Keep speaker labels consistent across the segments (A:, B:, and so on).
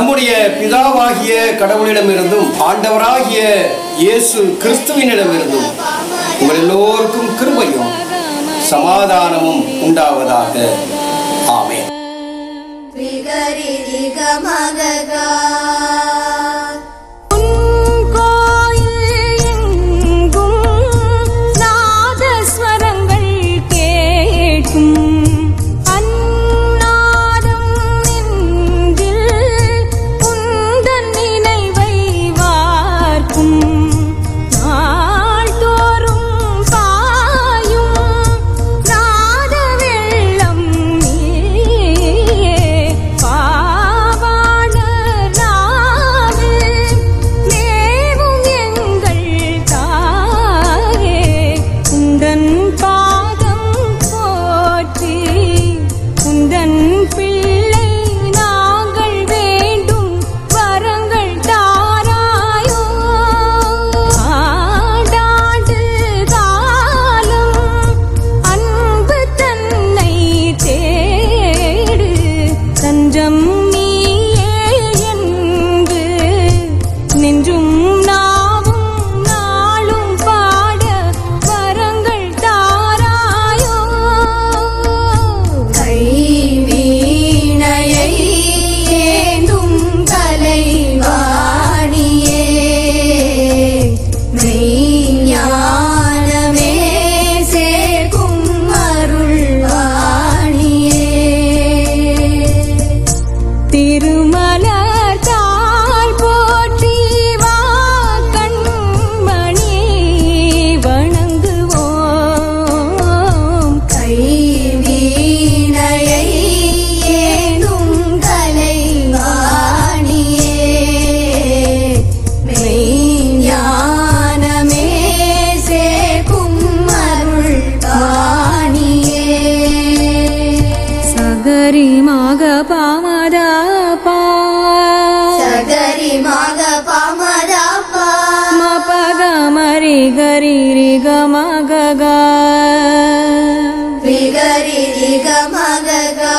A: நம்முடைய பிதாவாகிய கடவுளிடமிருந்தும் ஆண்டவராகிய இயேசு கிறிஸ்துவினிடமிருந்தும் உங்கள் எல்லோருக்கும் கிருபையும் சமாதானமும் உண்டாவதாக ஆமென்
B: உன் கோயில் எங்கும் நாதஸ்வரங்கள் கேட்கும் அந்நாதம் நெஞ்சில் உந்தன் நினைவை வார்க்கும் நாள்தோறும் பாயும் நாத வெள்ளம் நீயே பாவாண நாவில் மேவும் எங்கள் தாயே உந்தன் பாதம் போற்றி உந்தன் பிள்ளை நாங்கள் வேண்டும் வரங்கள் தாராயோ ஆண்டாண்டு காலம் அன்பு தன்னை தேடு தஞ்சம் நீயே என்று நெஞ்சும் நாவும் நாளும் பாட வரங்கள் தாராயோ
C: கைவீணையை ஏந்தும் கலைவாணியே மெய்ஞானமே சேர்க்கும் அருள்வாணியே
B: திருமலர் தாள் போற்றி வா கண்மணி வணங்குவோம்
C: கைவீணையை ஏந்தும் கலைவாணியே மெய்ஞானமே சேர்க்கும் அருள்வாணியே
B: சகரி மாக பாமதா பா
C: சகரி மாக பாமதாப்பா
B: மபக மரி கரி ரி க மக க
C: விகரி ரிக மககா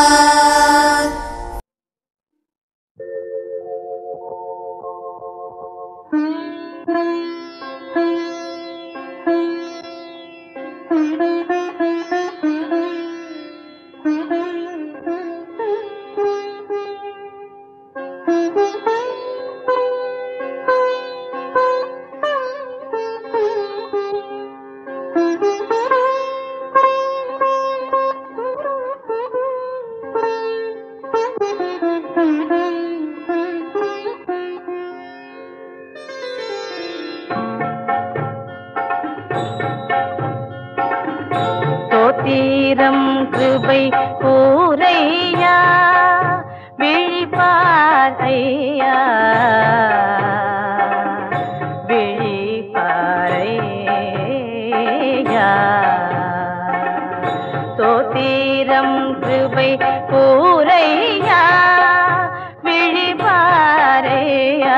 D: தோத்திரம் கிருபை கூரையா விழிப்பார் ஐயா விழிப்பாரையா தோத்திரம் கிருபை கூரையா விழிப்பாரையா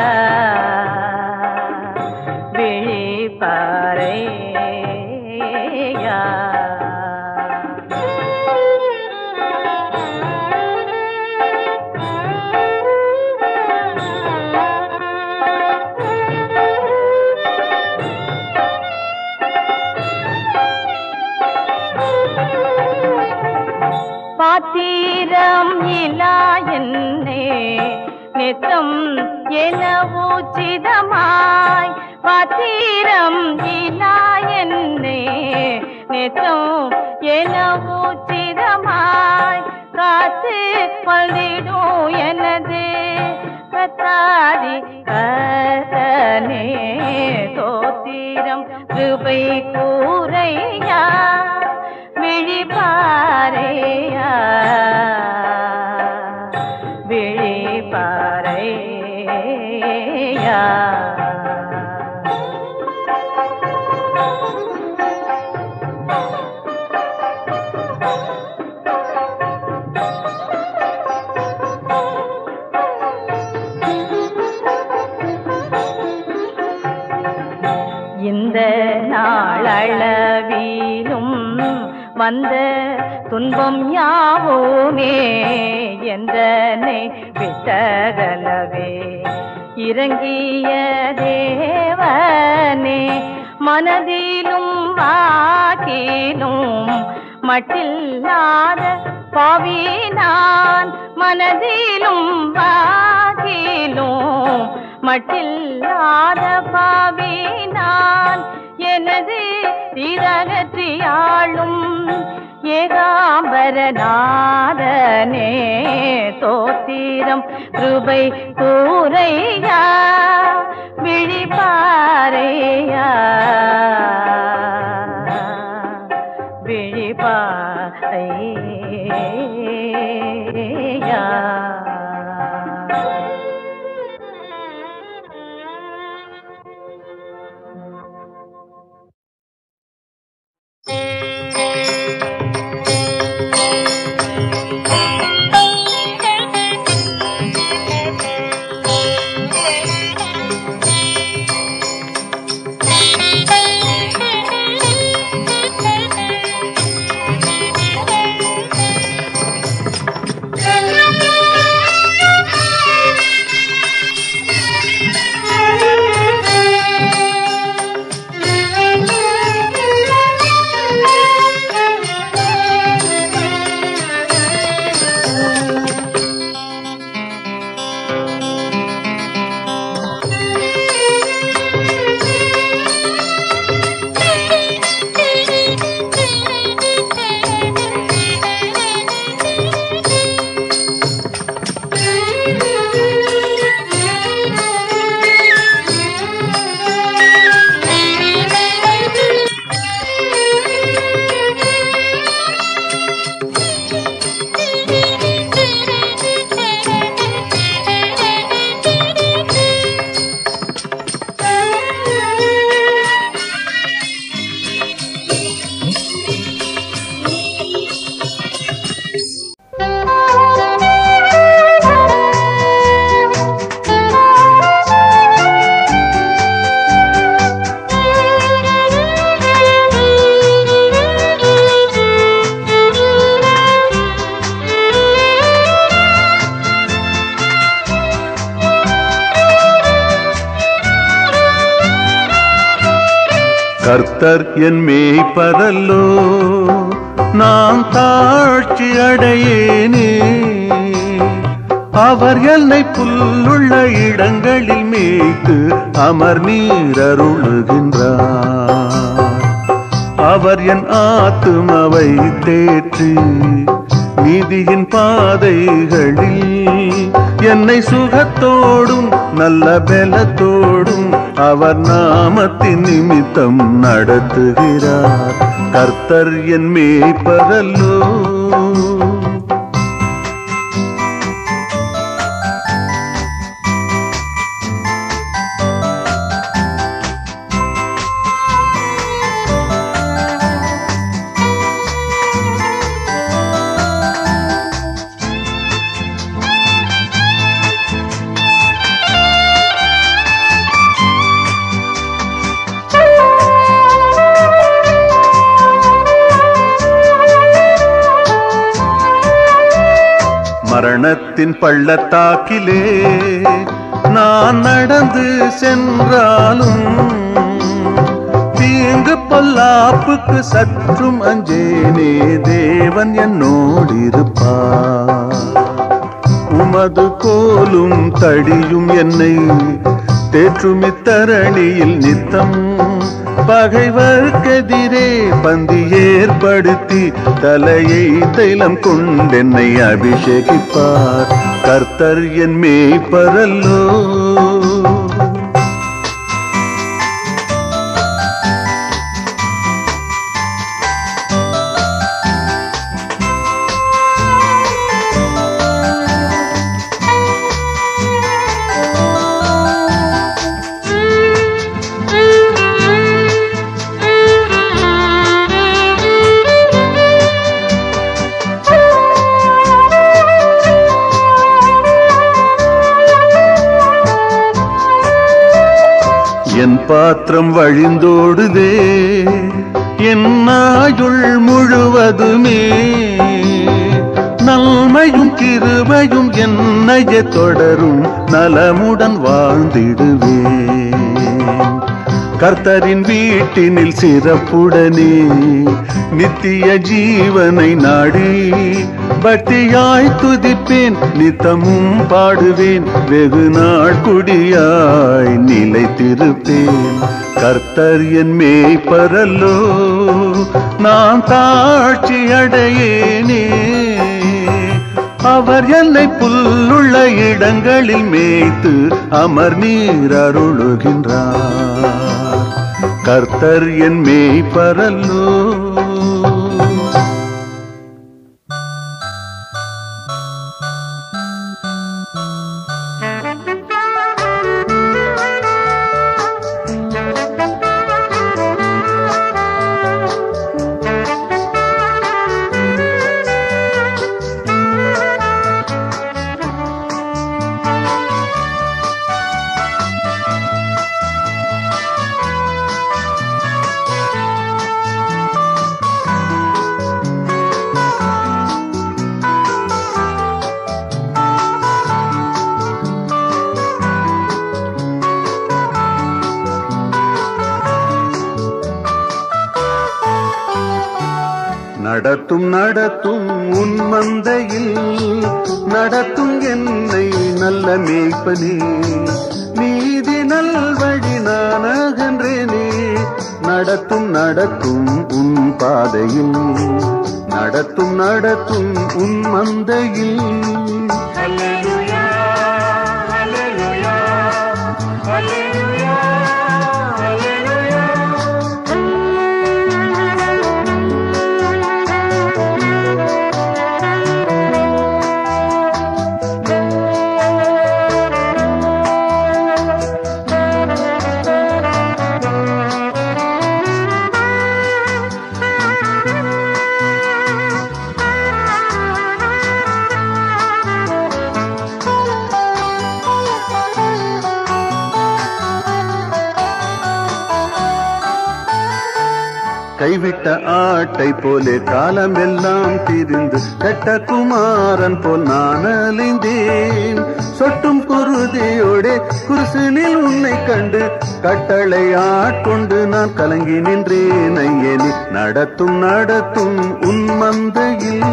D: விழிப்பாரையா பாத்திரம் இலா என்னே நித்தம் என உச்சிதமாய் பாத்திரம் இலா என்னே நித்தம் என உச்சிதமாய் காத்து பள்ளிடும் எனது கத்தாதி கதனே தோத்திரம் கிருபை கூரையா விழிபாரையா விழிபாரையா இந்த நாளளவிலும் வந்த துன்பம் யாவோமே என்றனை விட்டகலவே இறங்கிய தேவனே மனதிலும் வாக்கிலும் மட்டில்லாத பாவி நான் மனதிலும் வாக்கிலும் மட்டில்லாத பாவி நான் எனது திரகற்றியாளும் ஏகாம்பரநாதனே தோத்திரம் கிருபை கூரையா விழிப்பாரையா விழிப்பாரையா
E: கர்த்தர் என் மேய்ப்பரல்லோ நான் தாழ்ச்சி அடையேனே அவர் என்னை புல்லுள்ள இடங்களில் மேய்த்து அமர் நீரருளுகின்றார் அவர் என் ஆத்துமவை தேற்றி நீதியின் பாதைகளில் என்னை சுகத்தோடும் நல்ல பலத்தோடும் அவர் நாமத்தின் நிமித்தம் நடத்துகிறார் கர்த்தர் என் மேய்ப்பரல்லோ மரணத்தின் பள்ளத்தாக்கிலே நான் நடந்து சென்றாலும் தீங்கு பொல்லாப்புக்கு சற்றும் அஞ்சேனே தேவன் என்னோடிருப்பார் உமது கோலும் தடியும் என்னை தேற்றுமித்தரணியில் நித்தம் பகைவர்க்கெதிரே பந்தி ஏற்படுத்தி தலையை தைலம் கொண்டென்னை அபிஷேகிப்பார் கர்த்தர் என் மேய்ப்பரல்லோ என் பாத்திரம் வழிந்தோடுதே என் நாயுள் முழுவதுமே நன்மையும் கீ கிருபையும் என்னைய தொடரும் நலமுடன் வாழ்ந்திடுவேன் கர்த்தரின் வீட்டினில் சிறப்புடனே நித்திய ஜீவனை நாடி பக்தியாய் துதிப்பேன் நித்தமும் பாடுவேன் வெகு நாள் குடியாய் நிலைத்திருப்பேன் கர்த்தர் என் மேய்ப்பரல்லோ நான் தாட்சி அடையேனே அவர் என்னை புல்லுள்ள இடங்களில் மேய்த்து அமர் நீர் அருளுகின்றார் கர்த்தர் என் மேய்ப்பரல்லோ நடத்தும் நடத்தும் உன் மந்தையில் நடத்தும் என்னை நல்ல மேய்ப்பனே நீதி நல்வழி நான் அகன்றேனே நடத்தும் நடத்தும் உன் பாதையில் நடத்தும் நடத்தும் உன் மந்தையில் கைவிட்ட ஆட்டை போலே காலமெல்லாம் திரிந்து கெட்ட குமாரன் போல் நான் அலைந்தேன் சொட்டும் குருதியோடே குருசினில் உன்னை கண்டு கட்டளை ஆட்கொண்டு நான் கலங்கி நின்றேன் ஐயனி நடத்தும் நடத்தும் உன் மந்தையில்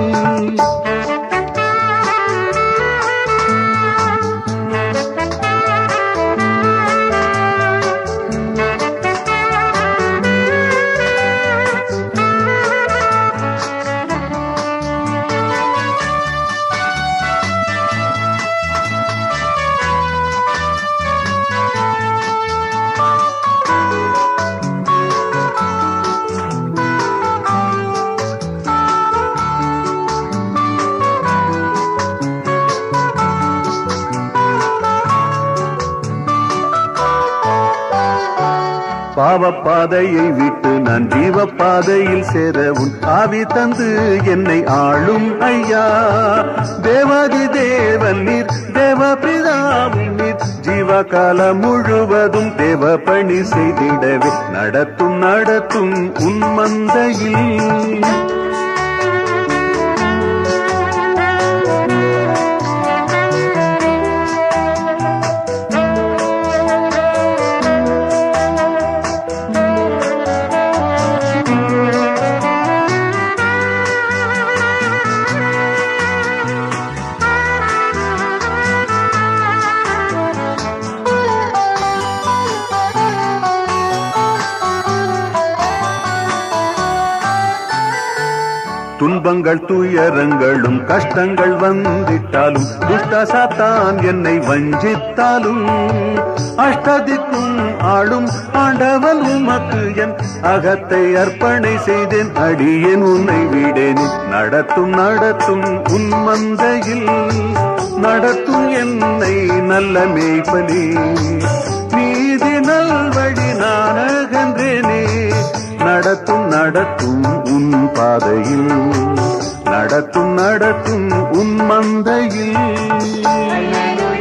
E: பாவப்பாதையை விட்டு நான் ஜீவப்பாதையில் சேர உன் ஆவி தந்து என்னை ஆளும் ஐயா தேவாதி தேவன் நீர் தேவபிதாவும் நீர் ஜீவகாலம் முழுவதும் தேவ பணி செய்திடவே நடத்தும் நடத்தும் உன் மந்தையில் துன்பங்கள் துயரங்களும் கஷ்டங்கள் வந்திட்டாலும் துஷ்ட சாத்தான் என்னை வஞ்சித்தாலும் அஷ்டதிக்கும் ஆளும் ஆண்டவன் உமக்கு என் அகத்தை அர்ப்பணை செய்தேன் அடியேன் உன்னை விடேன் நடத்தும் நடத்தும் உன் மந்தையில் நடத்தும் என்னை நல்ல மேய்ப்பனே நீதி நல்வழி நான் அகன்றேனே நடத்தும் நடத்தும் உன் பாதையில் நடத்தும் நடத்தும் உன் மந்தையில்